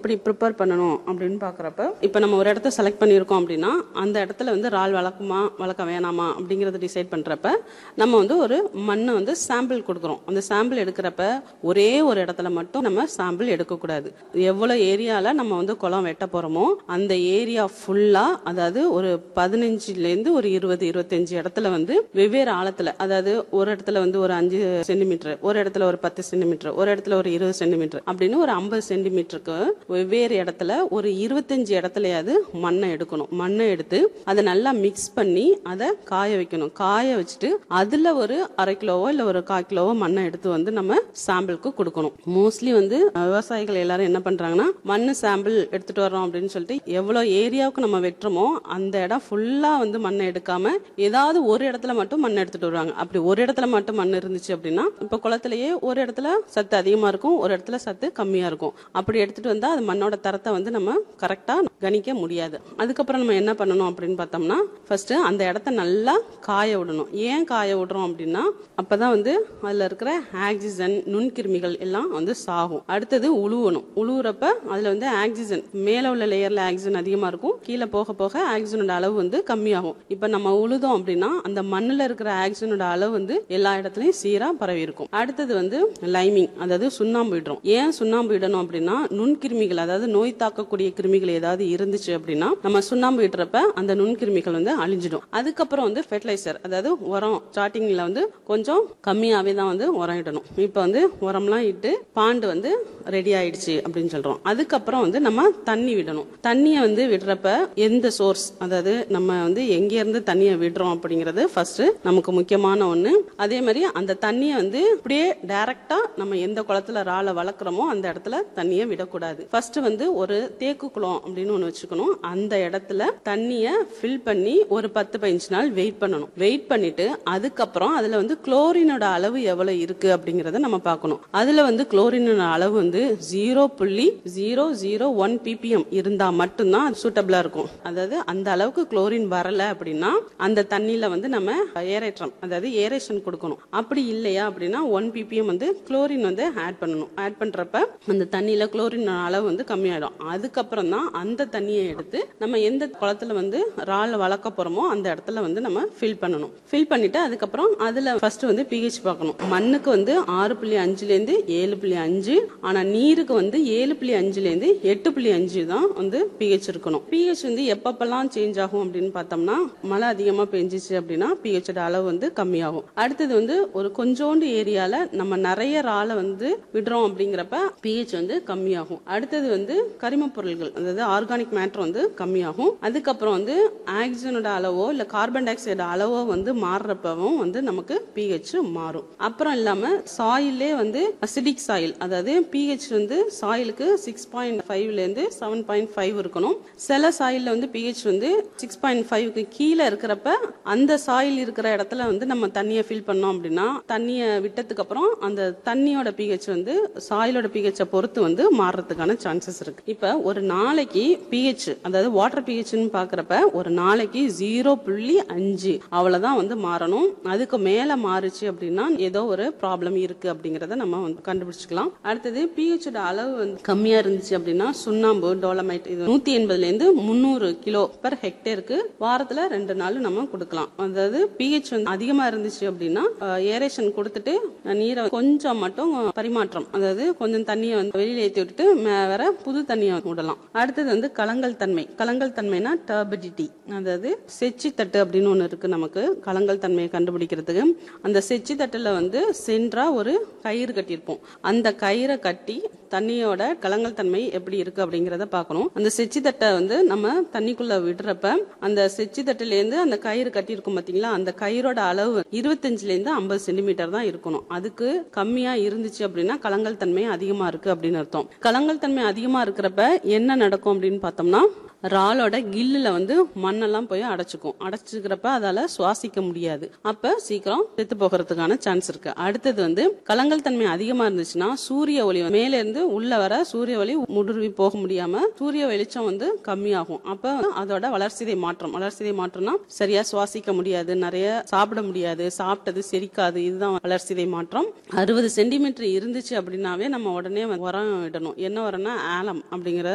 எப்படி ப்ரிப்பேர் பண்ணணும் அப்படின்னு பார்க்குறப்ப இப்போ நம்ம ஒரு இடத்த செலக்ட் பண்ணியிருக்கோம் அப்படின்னா அந்த இடத்துல வந்து இறால் வளர்க்குமா வளர்க்க வேணாமா அப்படிங்கிறத டிசைட் பண்ணுறப்ப நம்ம வந்து ஒரு மண்ணை வந்து சாம்பிள் கொடுக்குறோம் அந்த சாம்பிள் எடுக்கிறப்ப ஒரே ஒரு இடத்துல மட்டும் நம்ம சாம்பிள் எடுக்கக்கூடாது எவ்வளோ ஏரியாவில் நம்ம வந்து குளம் வெட்ட போகிறோமோ அந்த ஏரியா ஃபுல்லாக அதாவது ஒரு பதினஞ்சுலேருந்து ஒரு இருபது இருபத்தஞ்சு இடத்துல வந்து வெவ்வேறு ஆழத்தில் அதாவது ஒரு இடத்துல வந்து ஒரு அஞ்சு சென்டிமீட்டர் ஒரு இடத்துல ஒரு பத்து சென்டிமீட்டர் ஒரு இடத்துல ஒரு இருபது சென்டிமீட்டர் அப்படின்னு ஒரு ஐம்பது சென்டிமீட்டருக்கு வெவ்வேறு இடத்துல ஒரு இருபத்தஞ்சு இடத்துலயாவது மண்ணை எடுக்கணும் மண்ணை எடுத்து அதை நல்லா மிக்ஸ் பண்ணி அதை காய வைக்கணும் காய வச்சுட்டு அதுல ஒரு அரை கிலோவோ இல்ல ஒரு கால் கிலோவோ மண்ணை எடுத்து வந்து நம்ம சாம்பிளுக்கு கொடுக்கணும் மோஸ்ட்லி வந்து விவசாயிகள் எல்லாரும் என்ன பண்றாங்கன்னா மண்ணு சாம்பிள் எடுத்துட்டு வரோம் அப்படின்னு சொல்லிட்டு எவ்வளவு ஏரியாவுக்கு நம்ம வெட்டுறோமோ அந்த இடம் ஃபுல்லா வந்து மண்ணை எடுக்காம ஏதாவது ஒரு இடத்துல மட்டும் மண் எடுத்துட்டு வருவாங்க அப்படி ஒரு இடத்துல மட்டும் மண் இருந்துச்சு அப்படின்னா இப்ப குளத்திலேயே ஒரு இடத்துல சத்து அதிகமா இருக்கும் ஒரு இடத்துல சத்து கம்மியா இருக்கும் அப்படி எடுத்துட்டு வந்தா அது மண்ணோட தரத்தை வந்து நம்ம கரெக்டா கணிக்க முடியாது அதுக்கப்புறம் நம்ம என்ன பண்ணணும் அப்படின்னு பார்த்தோம்னா ஃபர்ஸ்ட் அந்த இடத்த நல்லா காய விடணும் ஏன் காய விடுறோம் அப்படின்னா அப்பதான் வந்து அதுல இருக்கிற ஆக்சிஜன் நுண்கிருமிகள் எல்லாம் வந்து சாகும் அடுத்தது உழுவணும் உழுவுறப்ப அதுல வந்து ஆக்சிஜன் மேல உள்ள லேயர்ல ஆக்சிஜன் அதிகமா இருக்கும் கீழே போக போக ஆக்சிஜனோட அளவு வந்து கம்மியாகும் இப்ப நம்ம உழுதோம் அப்படின்னா அந்த மண்ணுல இருக்கிற ஆக்சிஜனோட அளவு வந்து எல்லா இடத்துலயும் சீரா பரவி இருக்கும் அடுத்தது வந்து லைமிங் அதாவது சுண்ணாம்பு இடுறோம் ஏன் சுண்ணாம்பு இடணும் அப்படின்னா நுண்கிருமிகள் அதாவது நோய் தாக்கக்கூடிய கிருமிகள் ஏதாவது இருந்துச்சு அப்படின்னா நம்ம சுண்ணாம்பு இடுறப்ப அந்த நுண்கிருமிகள் வந்து அழிஞ்சிடும் அதுக்கப்புறம் வந்து ஃபெர்டிலைசர் அதாவது உரம் ஸ்டார்டிங்ல வந்து கொஞ்சம் கம்மியாவே தான் வந்து உரம் இடணும் இப்போ வந்து உரம்லாம் இட்டு பாண்டு வந்து ரெடி ஆயிடுச்சு அப்படின்னு சொல்றோம் அதுக்கப்புறம் வந்து நம்ம தண்ணி விடணும் தண்ணியை வந்து விடுறப்ப எந்த சோர்ஸ் அதாவது நம்ம வந்து எங்க இருந்து தண்ணியை விடுறோம் அப்படிங்கிறது ஃபர்ஸ்ட் நமக்கு முக்கியமான ஒண்ணு அதே மாதிரி அந்த தண்ணியை வந்து அப்படியே டைரக்டா நம்ம எந்த குளத்துல ராலை வளர்க்குறோமோ அந்த இடத்துல தண்ணியை விடக்கூடாது ஃபர்ஸ்ட் வந்து ஒரு தேக்கு குளம் அப்படின்னு ஒண்ணு வச்சுக்கணும் அந்த இடத்துல தண்ணியை ஃபில் பண்ணி ஒரு பத்து பதினஞ்சு நாள் வெயிட் பண்ணணும் வெயிட் பண்ணிட்டு அதுக்கப்புறம் அதுல வந்து குளோரினோட அளவு எவ்வளவு இருக்கு அப்படிங்கறத நம்ம பார்க்கணும் அதுல வந்து குளோரினோட அளவு வந்து ஜீரோ புள்ளி ஜீரோ ஜீரோ ஒன் பிபிஎம் இருந்தா மட்டும்தான் அது சூட்டபிளா இருக்கும் அதாவது அந்த அளவுக்கு குளோரின் வரல அப்படின்னா அந்த தண்ணியில வந்து நம்ம ஏரேற்றம் அதாவது ஏரேஷன் கொடுக்கணும் அப்படி இல்லையா அப்படின்னா ஒன் பிபிஎம் வந்து குளோரின் வந்து ஆட் பண்ணணும் ஆட் பண்றப்ப அந்த தண்ணியில குளோரின் அளவு வந்து கம்மியாயிடும் அதுக்கப்புறம் தான் அந்த தண்ணியை எடுத்து நம்ம எந்த குளத்துல வந்து ரால் வளர்க்க போறோமோ அந்த இடத்துல வந்து நம்ம ஃபில் பண்ணணும் ஃபில் பண்ணிட்டு அதுக்கப்புறம் அதுல ஃபர்ஸ்ட் வந்து பிஹெச் பார்க்கணும் மண்ணுக்கு வந்து ஆறு புள்ளி அஞ்சுல இருந்து ஏழு புள்ளி அஞ்சு ஆனா நீருக்கு வந்து ஏழு புள்ளி அஞ்சுல இருந்து எட்டு புள்ளி அஞ்சு தான் வந்து பிஹெச் இருக்கணும் பிஹெச் வந்து எப்பப்பெல்லாம் சேஞ்ச் ஆகும் அப்படின்னு பார்த்தோம்னா மழை அதிகமா பெஞ்சிச்சு அப்படின்னா பிஹெச் அளவு வந்து கம்மியாகும் அடுத்தது வந்து ஒரு கொஞ்சோண்டு ஏரியால நம்ம நிறைய ராலை வந்து விடுறோம் அப்படிங்கிறப்ப பிஹெச் வந்து கம்மியாகும் அடுத்தது வந்து கரிம பொருள்கள் அதாவது ஆர்கானிக் மேட்டர் வந்து கம்மியாகும் அதுக்கப்புறம் வந்து ஆக்சிஜனோட அளவோ இல்ல கார்பன் டை ஆக்சைடு அளவோ வந்து மாறுறப்பவும் வந்து நமக்கு பிஹெச் மாறும் அப்புறம் இல்லாம சாயிலே வந்து அசிடிக் சாயில் அதாவது பிஹெச் வந்து சாயிலுக்கு சிக்ஸ் பாயிண்ட் ஃபைவ்ல இருந்து செவன் பாயிண்ட் ஃபைவ் இருக்கணும் சில சாயில்ல வந்து பிஹெச் வந்து சிக்ஸ் பாயிண்ட் ஃபைவ்க்கு கீழே இருக்கிறப்ப அந்த சாயில் இருக்கிற இடத்துல வந்து நம்ம தண்ணியை ஃபில் பண்ணோம் அப்படின்னா தண்ணியை விட்டதுக்கு அப்புறம் அந்த தண்ணியோட பிஹெச் வந்து சாயிலோட பிஹெச்சை பொறுத்து வந்து மாறுறதுக்கான சான்சஸ் இருக்கு இப்ப ஒரு நாளைக்கு பிஹெச் அதாவது வாட்டர் பிஹெச்னு பாக்குறப்ப ஒரு நாளைக்கு ஜீரோ புள்ளி அஞ்சு அவ்வளவுதான் வந்து மாறணும் அதுக்கு மேல மாறுச்சு அப்படின்னா ஏதோ ஒரு ப்ராப்ளம் இருக்கு அப்படிங்கறத நம்ம வந்து கண்டுபிடிச்சுக்கலாம் அடுத்தது பிஹெச் அளவு வந்து கம்மியா இருந்துச்சு அப்படின்னா சுண்ணாம்பு டோலமைட் இது நூத்தி எண்பதுல இருந்து முந்நூறு கிலோ பெர் ஹெக்டேருக்கு வாரத்துல ரெண்டு நாள் நம்ம கொடுக்கலாம் அதாவது பிஹெச் வந்து அதிகமா இருந்துச்சு அப்படின்னா ஏரேஷன் கொடுத்துட்டு நீரை கொஞ்சம் மட்டும் பரிமாற்றம் அதாவது கொஞ்சம் தண்ணியை வந்து வெளியில ஏற்றி விட்டுட்டு மே- வேற புது தண்ணியை விடலாம் அடுத்தது வந்து கலங்கல் தன்மை கலங்கல் தன்மைனா டர்பிடிட்டி அதாவது செச்சி தட்டு அப்படின்னு ஒன்று இருக்கு நமக்கு கலங்கல் தன்மையை கண்டுபிடிக்கிறதுக்கு அந்த செச்சி தட்டுல வந்து சென்றா ஒரு கயிறு கட்டியிருப்போம் அந்த கயிறை கட்டி தண்ணியோட கலங்கல் தன்மை எப்படி இருக்கு அப்படிங்கறத பார்க்கணும் அந்த செச்சி தட்டை வந்து நம்ம தண்ணிக்குள்ள விடுறப்ப அந்த செச்சி தட்டுல இருந்து அந்த கயிறு கட்டியிருக்கும் பாத்தீங்களா அந்த கயிறோட அளவு இருபத்தஞ்சுல இருந்து ஐம்பது சென்டிமீட்டர் தான் இருக்கணும் அதுக்கு கம்மியா இருந்துச்சு அப்படின்னா கலங்கல் தன்மை அதிகமா இருக்கு அப்படின்னு அர்த்தம் கலங்கல் தன்மை அதிகமா இருக்கிறப்ப என்ன நடக்கும் அப்படின்னு பார்த்தோம்னா ராலோட கில்லுல வந்து மண்ணெல்லாம் போய் அடைச்சுக்கும் அடைச்சுக்கிறப்ப அதால சுவாசிக்க முடியாது அப்ப சீக்கிரம் செத்து போகிறதுக்கான சான்ஸ் இருக்கு அடுத்தது வந்து கலங்கல் தன்மை அதிகமா இருந்துச்சுன்னா சூரிய ஒளி மேல இருந்து உள்ள வர சூரிய ஒளி முடுருவி போக முடியாம சூரிய வெளிச்சம் வந்து கம்மியாகும் அப்ப அதோட வளர்சிதை மாற்றம் வளர்சிதை மாற்றம்னா சரியா சுவாசிக்க முடியாது நிறைய சாப்பிட முடியாது சாப்பிட்டது செரிக்காது இதுதான் வளர்சிதை மாற்றம் அறுபது சென்டிமீட்டர் இருந்துச்சு அப்படின்னாவே நம்ம உடனே உரம் இடணும் என்ன உரம்னா ஆலம் அப்படிங்கிற